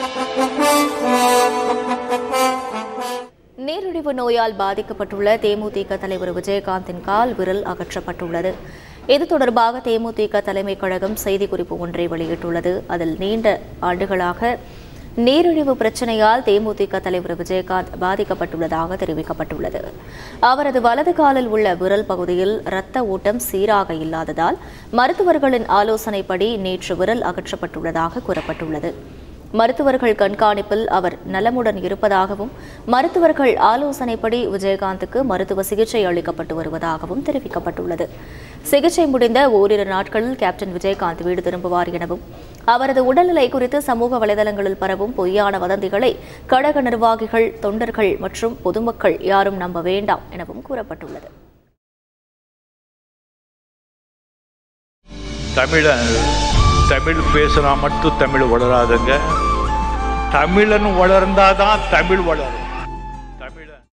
நீரிழிவு நோயால் பாதிக்கப்பட்டுள்ள தேமுதிக தலைவர் விஜயகாந்தின் கால் விரல் அகற்றப்பட்டுள்ளது இது தொடர்பாக தேமுதிக தலைமை கழகம் செய்திக்குறிப்பு ஒன்றை வெளியிட்டுள்ளது அதில் நீண்ட ஆண்டுகளாக நீரிழிவு பிரச்சனையால் தேமுதிக தலைவர் விஜயகாந்த் பாதிக்கப்பட்டுள்ளதாக தெரிவிக்கப்பட்டுள்ளது அவரது வலது காலில் உள்ள விரல் பகுதியில் இரத்த ஓட்டம் சீராக இல்லாததால் மருத்துவர்களின் ஆலோசனைப்படி நேற்று விரல் அகற்றப்பட்டுள்ளதாக கூறப்பட்டுள்ளது மருத்துவர்கள் கண்காணிப்பில் அவர் நலமுடன் இருப்பதாகவும் மருத்துவர்கள் ஆலோசனைப்படி விஜயகாந்துக்கு மருத்துவ சிகிச்சை அளிக்கப்பட்டு வருவதாகவும் தெரிவிக்கப்பட்டுள்ளது சிகிச்சை முடிந்த ஓரிரு நாட்களில் கேப்டன் விஜயகாந்த் வீடு திரும்புவார் எனவும் அவரது உடல்நிலை குறித்து சமூக வலைதளங்களில் பரவும் பொய்யான வதந்திகளை கழக நிர்வாகிகள் தொண்டர்கள் மற்றும் பொதுமக்கள் யாரும் நம்ப வேண்டாம் எனவும் கூறப்பட்டுள்ளது தமிழன் தமிழ் பேசுனா மட்டும் தமிழ் வளராதுங்க தமிழன் வளர்ந்தாதான் தமிழ் வளரும்